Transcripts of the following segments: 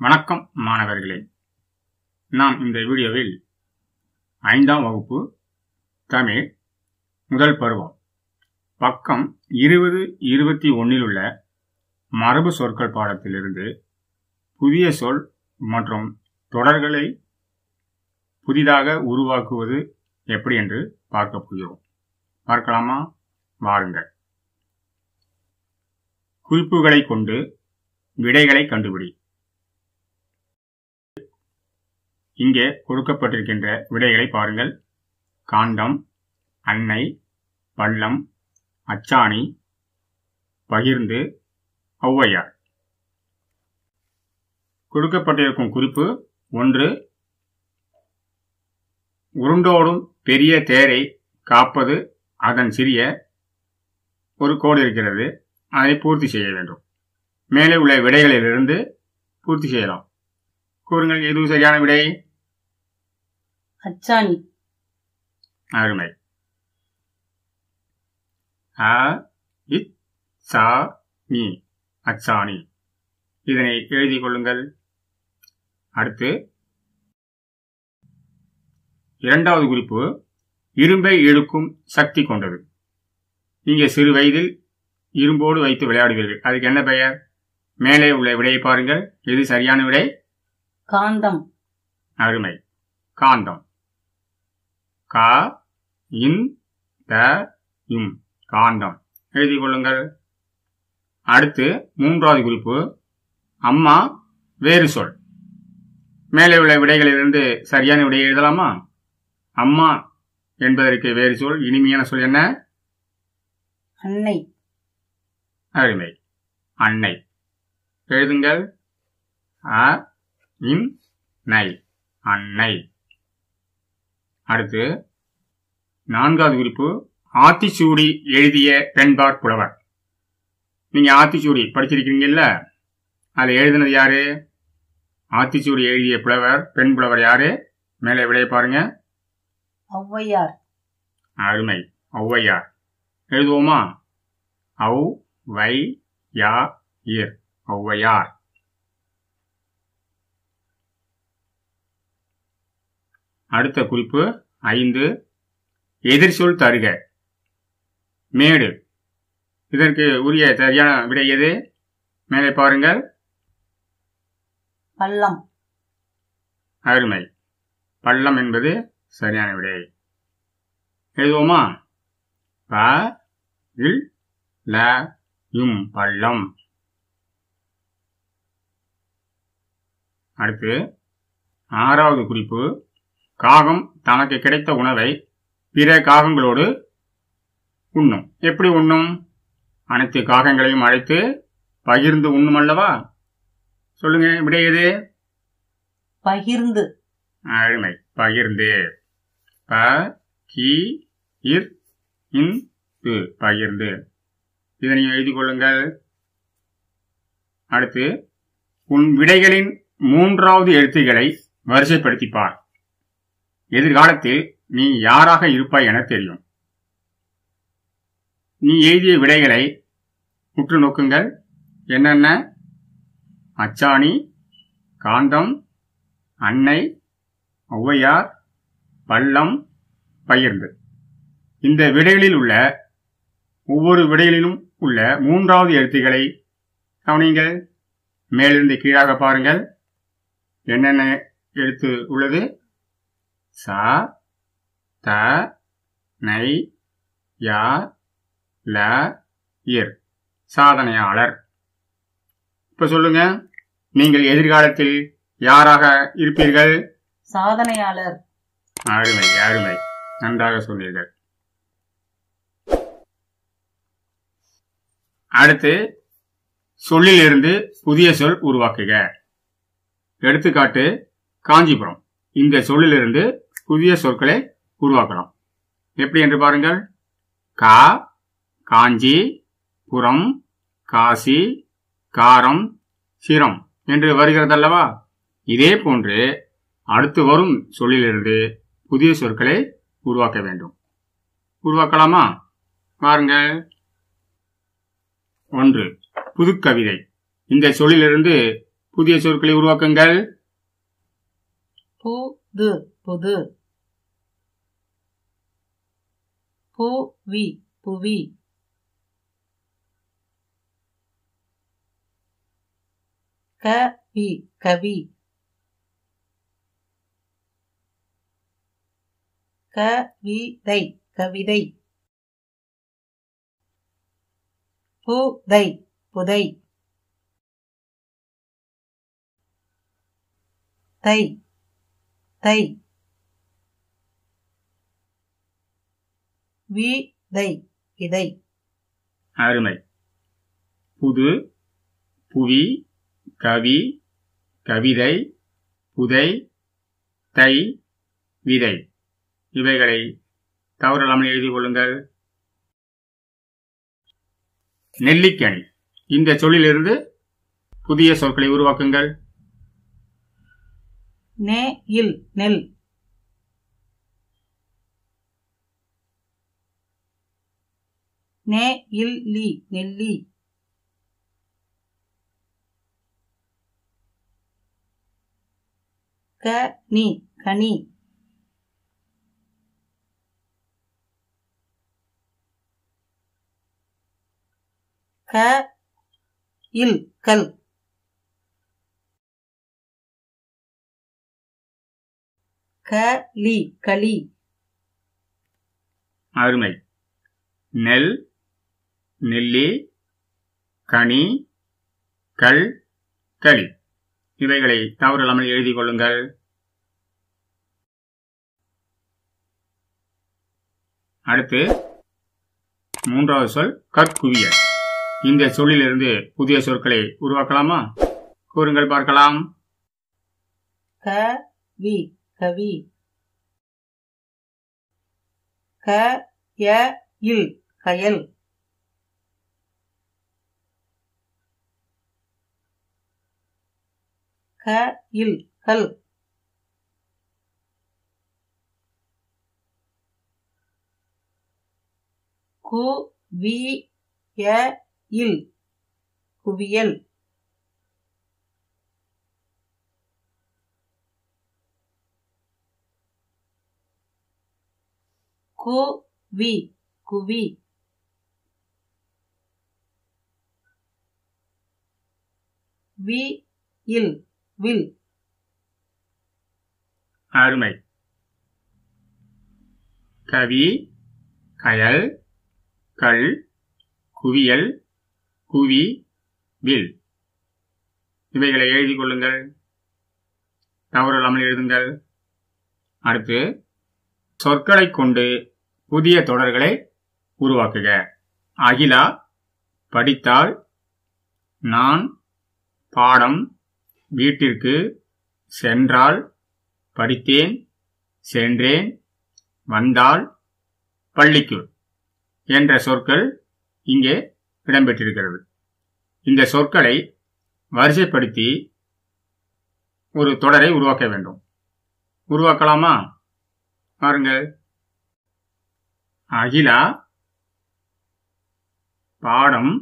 வணக்கம் மாணவர்களே நாம் இந்த வீடியோவில் ஐந்தாம் வகுப்பு தமிழ் முதல் பருவம் பக்கம் இருபது இருபத்தி ஒன்றில் உள்ள மரபு சொற்கள் பாடத்திலிருந்து புதிய சொல் மற்றும் தொடர்களை புதிதாக உருவாக்குவது எப்படி என்று பார்க்க போகிறோம் பார்க்கலாமா வாருங்கள் குறிப்புகளை கொண்டு விடைகளை கண்டுபிடி இங்கே கொடுக்கப்பட்டிருக்கின்ற விடைகளை பாருங்கள் காண்டம் அன்னை பள்ளம் அச்சாணி பகிர்ந்து ஔவையார் கொடுக்கப்பட்டிருக்கும் குறிப்பு ஒன்று உருண்டோடும் பெரிய தேரை காப்பது அதன் சிறிய ஒரு கோடு இருக்கிறது அதை பூர்த்தி செய்ய வேண்டும் மேலே உள்ள விடைகளிலிருந்து பூர்த்தி செய்யலாம் கூறுங்கள் எதுவும் சரியான விடை அச்சாணி அருமை அ இத் சா நீ அச்சாணி இதனை எழுதிக் கொள்ளுங்கள் அடுத்து இரண்டாவது குறிப்பு இரும்பை இழுக்கும் சக்தி கொண்டது நீங்க சிறு வயதில் இரும்போடு வைத்து விளையாடுவீர்கள் அதுக்கு என்ன பெயர் மேலே உள்ள விடையை பாருங்கள் எது சரியான விடை காந்தம் அருமை காந்தம் கா இன் த இம் காந்தம் எழுதிக் கொள்ளுங்கள் அடுத்து மூன்றாவது குறிப்பு அம்மா வேறு சொல் மேலே உள்ள விடைகளிலிருந்து சரியான விடையை எழுதலாமா அம்மா என்பதற்கு வேறு சொல் இனிமையான சொல் என்ன அன்னை அருமை அன்னை எழுதுங்கள் அ இன் நை அன்னை அடுத்து நான்காவது குறிப்பு ஆத்திச்சூடி எழுதிய பெண்பாற் புலவர் நீங்க ஆத்திச்சூடி படிச்சிருக்கீங்கல்ல அதில் எழுதினது யாரு ஆத்திச்சூடி எழுதிய புலவர் பெண் புலவர் யாரு மேலே விடைய பாருங்க ஔவையார் அருமை ஔவையார் எழுதுவோமா ஔ வை யா இர் ஔவையார் அடுத்த குறிப்பு ஐந்து எதிர்சொல் தருக மேடு இதற்கு உரிய சரியான விடை எது மேலே பாருங்கள் பள்ளம் அருமை பள்ளம் என்பது சரியான விடை எழுதுவோமா ப இல் ல யும் பள்ளம் அடுத்து ஆறாவது குறிப்பு காகம் தனக்கு கிடைத்த உணவை பிற காகங்களோடு உண்ணும் எப்படி உண்ணும் அனைத்து காகங்களையும் அழைத்து பகிர்ந்து உண்ணும் அல்லவா சொல்லுங்க விடை எது பகிர்ந்து அருமை பகிர்ந்து ப கி இர் இன் து பகிர்ந்து இதனையும் எழுதிக் கொள்ளுங்கள் அடுத்து உன் விடைகளின் மூன்றாவது எழுத்துக்களை வரிசைப்படுத்தி பார் எதிர்காலத்தில் நீ யாராக இருப்பாய் என தெரியும் நீ எழுதிய விடைகளை உற்று நோக்குங்கள் என்னென்ன அச்சாணி காந்தம் அன்னை ஔவையார் பள்ளம் பகிர்ந்து இந்த விடைகளில் உள்ள ஒவ்வொரு விடைகளிலும் உள்ள மூன்றாவது எழுத்துக்களை கவனியுங்கள் மேலிருந்து கீழாக பாருங்கள் என்னென்ன எழுத்து உள்ளது ச த நை யா ல இர் சாதனையாளர் இப்ப சொல்லுங்க நீங்கள் எதிர்காலத்தில் யாராக இருப்பீர்கள் சாதனையாளர் அருமை அருமை நன்றாக சொன்னீர்கள் அடுத்து சொல்லிலிருந்து புதிய சொல் உருவாக்குக எடுத்துக்காட்டு காஞ்சிபுரம் இந்த சொல்லிலிருந்து புதிய சொற்களை உருவாக்கலாம் எப்படி என்று பாருங்கள் கா காஞ்சி புறம் காசி காரம் சிரம் என்று வருகிறதல்லவா இதே போன்று அடுத்து வரும் சொல்லிலிருந்து புதிய சொற்களை உருவாக்க வேண்டும் உருவாக்கலாமா பாருங்கள் ஒன்று புதுக்கவிதை இந்த சொல்லிலிருந்து புதிய சொற்களை உருவாக்குங்கள் புது புது புவி புவி கவி கவி கவிதை கவிதை புதை புதை தை தை விதை விதை அருமை புது புவி கவி கவிதை புதை தை விதை இவைகளை தவறில்லாமல் எழுதி கொள்ளுங்கள் நெல்லிக்கனி இந்த சொல்லிலிருந்து புதிய சொற்களை உருவாக்குங்கள் நே இல் நெல் நே இல் லி நெல்லி க நீ கனி க இல் கல் களி களி அருமை நெல் நெல்லி கனி கல் களி இவைகளை தவறில்லாமல் எழுதி கொள்ளுங்கள் அடுத்து மூன்றாவது சொல் கற்குவியல் இந்த சொல்லிலிருந்து புதிய சொற்களை உருவாக்கலாமா கூறுங்கள் பார்க்கலாம் கவி கவி க ய இல் கயல் க இல் கல் கு வி ய இல் குவியல் கு வி குவி வி இல் வில் அருமை கவி கயல் கல் குவியல் குவி வில் இவைகளை எழுதி கொள்ளுங்கள் தவறில்லாமல் எழுதுங்கள் அடுத்து சொற்களைக் கொண்டு புதிய தொடர்களை உருவாக்குக அகிலா படித்தால் நான் பாடம் வீட்டிற்கு சென்றால் படித்தேன் சென்றேன் வந்தால் பள்ளிக்கு என்ற சொற்கள் இங்கே இடம்பெற்றிருக்கிறது இந்த சொற்களை வரிசைப்படுத்தி ஒரு தொடரை உருவாக்க வேண்டும் உருவாக்கலாமா பாருங்கள் அகிலா பாடம்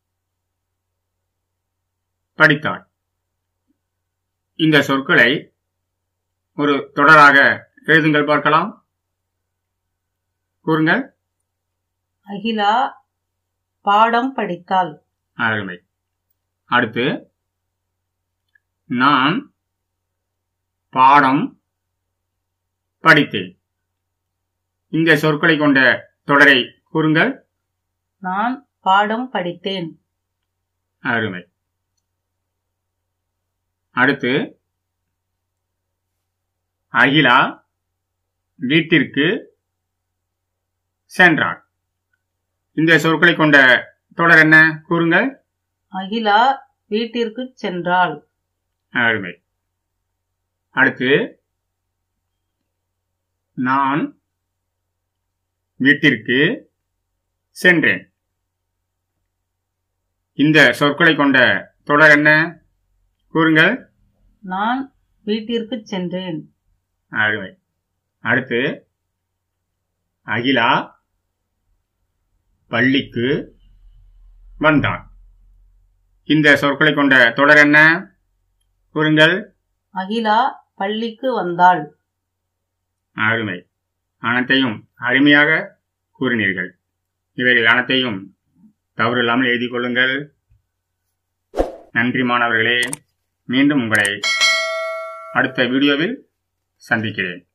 படித்தாள் இந்த சொற்களை ஒரு தொடராக எழுதுங்கள் பார்க்கலாம் கூறுங்கள் அகிலா பாடம் படித்தாள் அருமை அடுத்து நான் பாடம் படித்தேன் இந்த சொற்களை கொண்ட தொடரை கூறுங்கள் நான் பாடம் படித்தேன் அருமை அடுத்து அகிலா வீட்டிற்கு சென்றாள் இந்த சொற்களை கொண்ட தொடர் என்ன கூறுங்கள் அகிலா வீட்டிற்கு சென்றாள் அருமை அடுத்து நான் வீட்டிற்கு சென்றேன் இந்த சொற்களை கொண்ட தொடர் என்ன கூறுங்கள் நான் வீட்டிற்கு சென்றேன் அருமை அடுத்து அகிலா பள்ளிக்கு வந்தான் இந்த சொற்களை கொண்ட தொடர் என்ன கூறுங்கள் அகிலா பள்ளிக்கு வந்தாள் அருமை அனைத்தையும் அருமையாக கூறினீர்கள் இவைகள் அனைத்தையும் தவறு இல்லாமல் எழுதி கொள்ளுங்கள் நன்றி மாணவர்களே மீண்டும் உங்களை அடுத்த வீடியோவில் சந்திக்கிறேன்